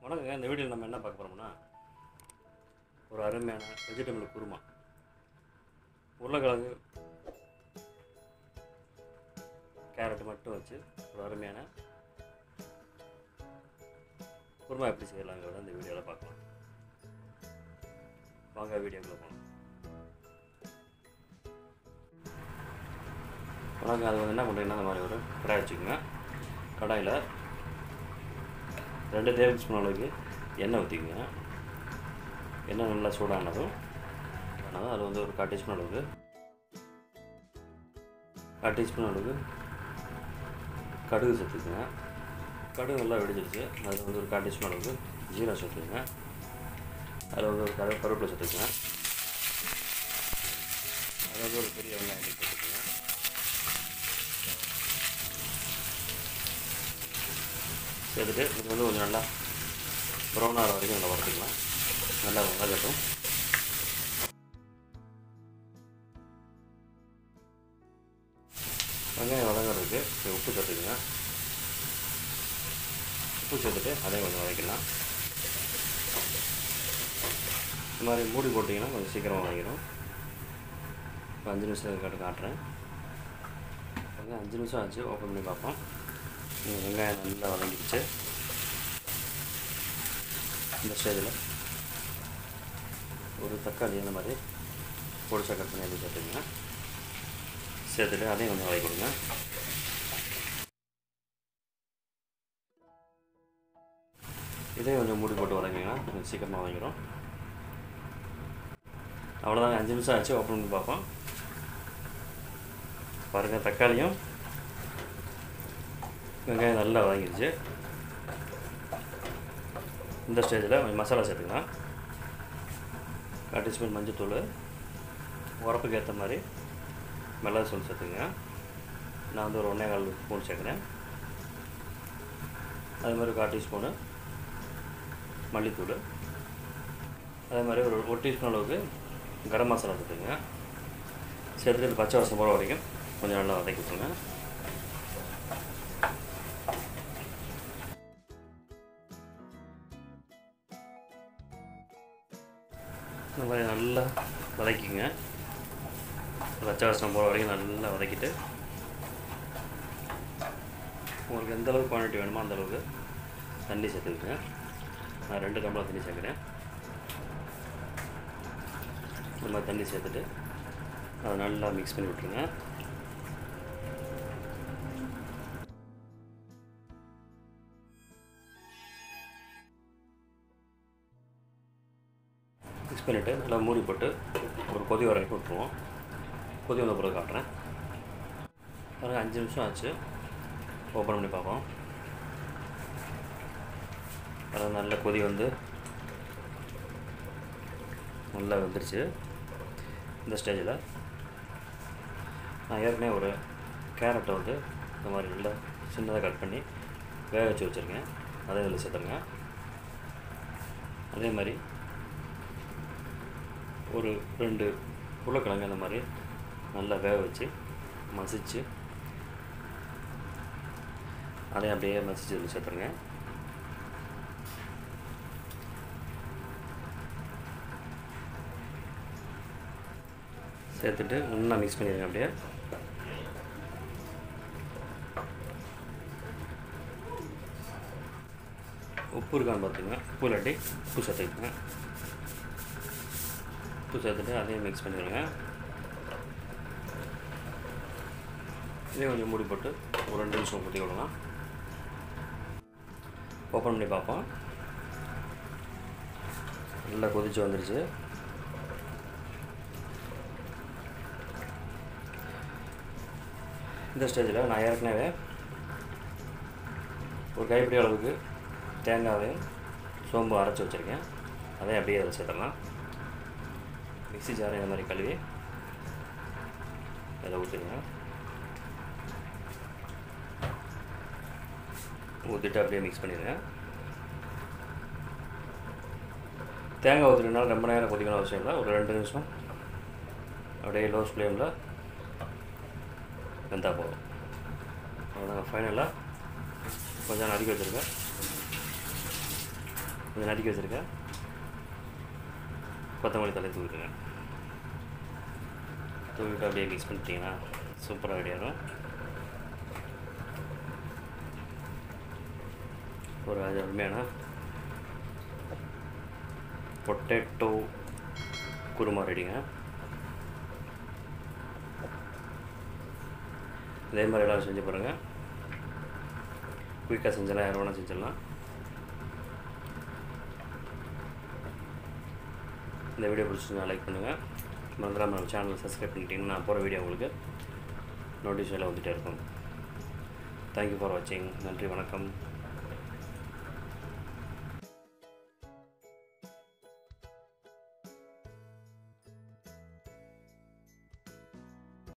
வணக்கங்க இந்த வீடியோவில் நம்ம என்ன பார்க்க போகிறோம்னா ஒரு அருமையான வெஜிடபிள் குருமா உருளைக்கிழங்கு கேரட் மட்டும் வச்சு ஒரு அருமையான குருமா எப்படி செய்யலாங்கிறத இந்த வீடியோவில் பார்க்கலாம் வாங்க வீடியோக்குள்ள போகலாம் வணக்கம் அது வந்து என்ன பண்ணுறீங்கன்னா இந்த மாதிரி ஒரு கடாய் வச்சுக்கோங்க கடாயில் ரெண்டு டேபிள் ஸ்பூன் அளவுக்கு எண்ணெய் ஊற்றிக்கங்க எண்ணெய் நல்லா சூடானதும் ஆனால் அது வந்து ஒரு கால் டீஸ்பூன் அளவுக்கு கால் டீஸ்பூன் அளவுக்கு கடுகு சேர்த்துக்குங்க கடுகு நல்லா வெடிச்சிருச்சு அதில் வந்து ஒரு கால் டீஸ்பூன் அளவுக்கு ஜீரகம் சேர்த்துக்குங்க அதில் வந்து ஒரு கரு கருவேப்பிலை சேர்த்துக்குங்க அதில் வந்து ஒரு பெரிய வெங்காயம் சேர்த்துக்குங்க சேர்த்துட்டு இது வந்து கொஞ்சம் நல்லா ப்ரௌன் ஆகிற வரைக்கும் நல்லா வறுத்துக்கலாம் நல்லா வதக்கட்டும் வெங்காயம் வதங்குறதுக்கு கொஞ்சம் உப்பு சேர்த்துக்குங்க உப்பு சேர்த்துட்டு அதையும் கொஞ்சம் வதக்கலாம் இந்த மாதிரி மூடி போட்டிங்கன்னா கொஞ்சம் சீக்கிரமாக வதங்கிடும் இப்போ அஞ்சு நிமிஷம் காட்டு காட்டுறேன் வெங்காயம் அஞ்சு நிமிஷம் ஆச்சு ஓப்பன் பண்ணி பார்ப்போம் இங்க வெங்காயம் நல்லா வதங்கிடுச்சு இந்த ஸ்டேஜில் ஒரு தக்காளி அந்த மாதிரி பொடிச்சா கட் பண்ணி அதை சேர்த்துங்க சேர்த்துட்டு அதையும் கொஞ்சம் வதக்கி கொடுங்க இதையும் கொஞ்சம் மூடி போட்டு வதங்கிங்கன்னா கொஞ்சம் சீக்கிரமாக வதங்கிடும் அவ்வளோதாங்க அஞ்சு நிமிஷம் ஆச்சு ஓப்பன் பண்ணி பார்ப்போம் பாருங்கள் தக்காளியும் வெங்காயம் நல்லா வதங்கிடுச்சு இந்த ஸ்டேஜில் கொஞ்சம் மசாலா சேர்த்துக்கலாம் கால் டீஸ்பூன் மஞ்சத்தூள் உரப்புக்கு ஏற்ற மாதிரி மிளகு தூள் சேர்த்துங்க நான் வந்து ஒரு ஒன்றே கால் ஸ்பூன் சேர்க்குறேன் அதே மாதிரி கால் டீஸ்பூனு மல்லித்தூள் அதே மாதிரி ஒரு ஒரு டீஸ்பூன் அளவுக்கு கரம் மசாலா சேர்த்துங்க சேர்த்துட்டு இது பச்சை வாசம் போகிற வரைக்கும் கொஞ்சம் நல்லா வதக்கி விட்டுருங்க இந்த மாதிரி நல்லா வதக்கிங்க பச்சை வாசனம் போகிற வரைக்கும் நல்லா வதக்கிட்டு உங்களுக்கு எந்த அளவுக்கு குவான்டிட்டி வேணுமோ அந்த அளவுக்கு தண்ணி சேர்த்துக்கிட்டேன் நான் ரெண்டு டம்ளர் தண்ணி சேர்க்குறேன் இந்த மாதிரி தண்ணி சேர்த்துட்டு அதை நல்லா மிக்ஸ் பண்ணி விட்ருங்க மிக்ஸ் பண்ணிவிட்டு நல்லா மூடி போட்டு ஒரு கொதி வரைக்கும் விட்ருவோம் கொதி வந்த பிறகு காட்டுறேன் பாருங்க அஞ்சு நிமிஷம் ஆச்சு ஓப்பன் பண்ணி பார்ப்போம் அது நல்ல கொதி வந்து நல்லா வந்துருச்சு இந்த ஸ்டேஜில் நான் ஏற்கனவே ஒரு கேரட்டை வந்து இந்த மாதிரி நல்லா சின்னதாக கட் பண்ணி வேக வச்சு வச்சுருக்கேன் அதை இதில் சேர்த்துருங்க அதே மாதிரி ஒரு ரெண்டு உருளைக்கிழங்கு அந்த மாதிரி நல்லா வேக வச்சு மசிச்சு அதை அப்படியே மசிச்சு இதில் சேர்த்துருங்க சேர்த்துட்டு ஒன்றா மிக்ஸ் பண்ணிடுங்க அப்படியே உப்பு இருக்கான்னு பார்த்துங்க உப்பு இல்லாட்டி உப்பு சேர்த்துக்கங்க உப்பு சேர்த்துட்டு அதையும் மிக்ஸ் பண்ணிடுங்க இதையும் கொஞ்சம் மூடி போட்டு ஒரு ரெண்டு நிமிஷம் ஊற்றி விடலாம் ஓப்பன் பண்ணி பார்ப்போம் நல்லா கொதிச்சு வந்துருச்சு இந்த ஸ்டேஜில் நான் ஏற்கனவே ஒரு கைப்பிடி அளவுக்கு தேங்காவையும் சோம்பு அரைச்சி வச்சுருக்கேன் அதையும் அப்படியே அதில் சேர்த்துடலாம் மிக்ஸி ஜாரை இந்த மாதிரி கழுவி இதில் ஊற்றிடுங்க ஊற்றிட்டு அப்படியே மிக்ஸ் பண்ணிடுங்க தேங்காய் ஊற்றுறதுனால ரொம்ப நேரம் கொதிக்கணும் அவசியம் இல்லை ஒரு ரெண்டு நிமிஷம் அப்படியே லோ ஃப்ளேமில் வெந்தால் போதும் அவ்வளோதாங்க ஃபைனலாக கொஞ்சம் நறுக்கி வச்சுருக்கேன் கொஞ்சம் நறுக்கி வச்சுருக்கேன் கொத்தமல்லி தலை தூவிடுங்க தூவிட்டு அப்படியே மிக்ஸ் பண்ணிட்டீங்கன்னா சூப்பராக ரெடி ஆகும் ஒரு அது அருமையான பொட்டேட்டோ குருமா ரெடிங்க இதே மாதிரி எல்லாம் செஞ்சு பாருங்கள் குயிக்காக செஞ்சலாம் யார் வேணால் செஞ்சிடலாம் இந்த வீடியோ பிடிச்சிருந்தா லைக் பண்ணுங்கள் மறந்துடாம நம்ம சேனலை சப்ஸ்கிரைப் பண்ணிட்டீங்கன்னா நான் போகிற வீடியோ உங்களுக்கு நோட்டிஃபிகேஷனில் வந்துகிட்டே இருக்கும் தேங்க்யூ ஃபார் வாட்சிங் நன்றி வணக்கம்